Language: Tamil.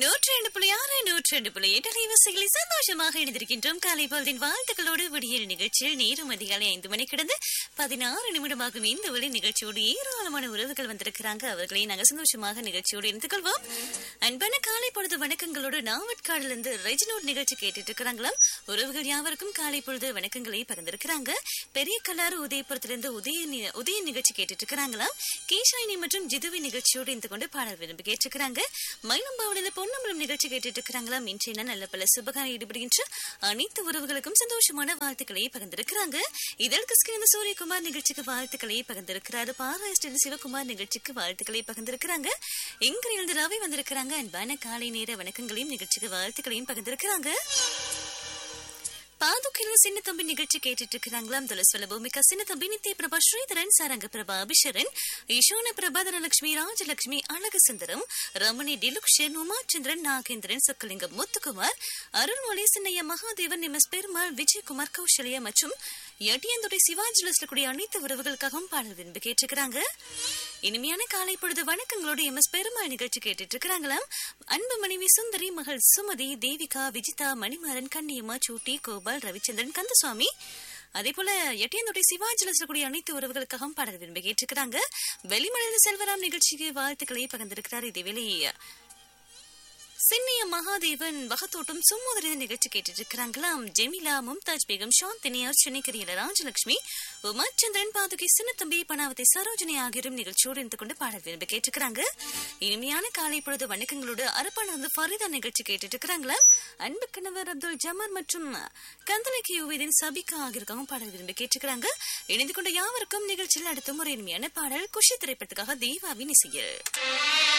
நூற்றி ரெண்டு புள்ளி ஆறு நூற்றி ரெண்டு புள்ளி எட்டு அலைவரிசைகளில் சந்தோஷமாக இணைந்திருக்கின்றோம் காலை பொழுதின் வாழ்த்துக்களோடு விடியல் நிகழ்ச்சியில் நேரும் அதிகாலை ஐந்து மணி கிடந்து பதினாறு நிமிடமாகும் இந்த ஒளி நிகழ்ச்சியோடு ஏராளமான உறவுகள் வந்திருக்கிறாங்க அவர்களை நாங்கள் சந்தோஷமாக நிகழ்ச்சியோடு இணைத்துக் கொள்வோம் அன்பான காலை பொழுது வணக்கங்களோடு நாவட்காடுல இருந்து ரெஜினோட் நிகழ்ச்சி கேட்டுட்டு இருக்கிறாங்களாம் உறவுகள் யாவருக்கும் காலை பொழுது வணக்கங்களை பகிர்ந்திருக்கிறாங்க பெரிய கல்லாறு உதயபுரத்திலிருந்து உதய நி- உதய நிகழ்ச்சி கேட்டுட்டு இருக்கிறாங்களாம் கேஷாயினி மற்றும் ஜிதுவி நிகழ்ச்சியோடு இருந்து கொண்டு பாடல் விரும்பி கேட்டிருக்கிறாங்க மயிலம்பாவளியில பொன்னம்பலம் நிகழ்ச்சி கேட்டுட்டு இருக்கிறாங்களாம் இன்றைய நாள் நல்ல பல சுபகாரம் ஈடுபடுகின்ற அனைத்து உறவுகளுக்கும் சந்தோஷமான வாழ்த்துக்களை பகிர்ந்திருக்கிறாங்க இதற்கு ஸ்கிரீன் சூரியகுமார் நிகழ்ச்சிக்கு வாழ்த்துக்களை பகிர்ந்திருக்கிறாரு பாராஸ்டின் சிவகுமார் நிகழ்ச்சிக்கு வாழ்த்துக்களை பகிர்ந்திருக்கிறாங்க இங்கிருந்து ரவி வந்திருக்கிறாங்க அன்பான காலை நேர வணக்கங்களையும் நிகழ்ச்சிக்கு வாழ்த்துக்களையும் பகிர்ந்திருக்கிறாங்க பாதுகையில சின்ன தம்பி நிகழ்ச்சி கேட்டுட்டு இருக்கிறாங்களாம் துளஸ்வல பூமிகா சின்ன தம்பி நித்ய பிரபா ஸ்ரீதரன் சாரங்க பிரபா அபிஷரன் ஈஷோன பிரபா தனலட்சுமி ராஜலட்சுமி அழகு சுந்தரம் ரமணி டிலுக்ஷன் உமாச்சந்திரன் நாகேந்திரன் சொக்கலிங்கம் முத்துக்குமார் அருள்மொழி சின்னையா மகாதேவன் எம் எஸ் பெருமாள் விஜயகுமார் கௌசல்யா மற்றும் எட்டியந்துறை சிவாஜி லிஸ்ட்ல கூடிய அனைத்து உறவுகளுக்காகவும் பாடல் விரும்பி கேட்டிருக்கிறாங்க இனிமையான காலை பொழுது வணக்கங்களோடு எம் எஸ் பெருமாள் நிகழ்ச்சி கேட்டுட்டு இருக்கிறாங்களாம் அன்பு மனைவி சுந்தரி மகள் சுமதி தேவிகா விஜிதா மணிமாறன் கண்ணியம்மா சூட்டி கோபால் ரவிச்சந்திரன் கந்தசுவாமி அதே போல எட்டியந்தோட்டை சிவாஜில சொல்லக்கூடிய அனைத்து உறவுகளுக்காகவும் பாடல் விரும்பி கேட்டிருக்கிறாங்க வெளிமலையில் செல்வராம் நிகழ்ச்சிக்கு வாழ்த்துக்களை பகிர்ந்திருக்கிறார் இதேவேளை சின்னிய மகாதேவன் வகத்தோட்டம் சும்மோதரித நிகழ்ச்சி கேட்டுட்டு இருக்கிறாங்களாம் ஜெமிலா மும்தாஜ் பேகம் சாந்தினி அர்ச்சனை கரியல ராஜலட்சுமி உமாச்சந்திரன் பாதுகை சின்னத்தம்பி பணாவதி சரோஜினி ஆகியோரும் நிகழ்ச்சியோடு இருந்து கொண்டு பாடல் விரும்பி கேட்டிருக்கிறாங்க இனிமையான காலை பொழுது வணக்கங்களோடு அரப்பான வந்து ஃபரிதா நிகழ்ச்சி கேட்டுட்டு இருக்கிறாங்களாம் அன்பு கணவர் அப்துல் ஜமார் மற்றும் கந்தலைக்கு யுவதின் சபிகா ஆகியோருக்காகவும் பாடல் விரும்பி கேட்டிருக்கிறாங்க இணைந்து கொண்ட யாவருக்கும் நிகழ்ச்சியில் அடுத்த முறை இனிமையான பாடல் குஷி திரைப்படத்துக்காக தீபாவின் இசையில்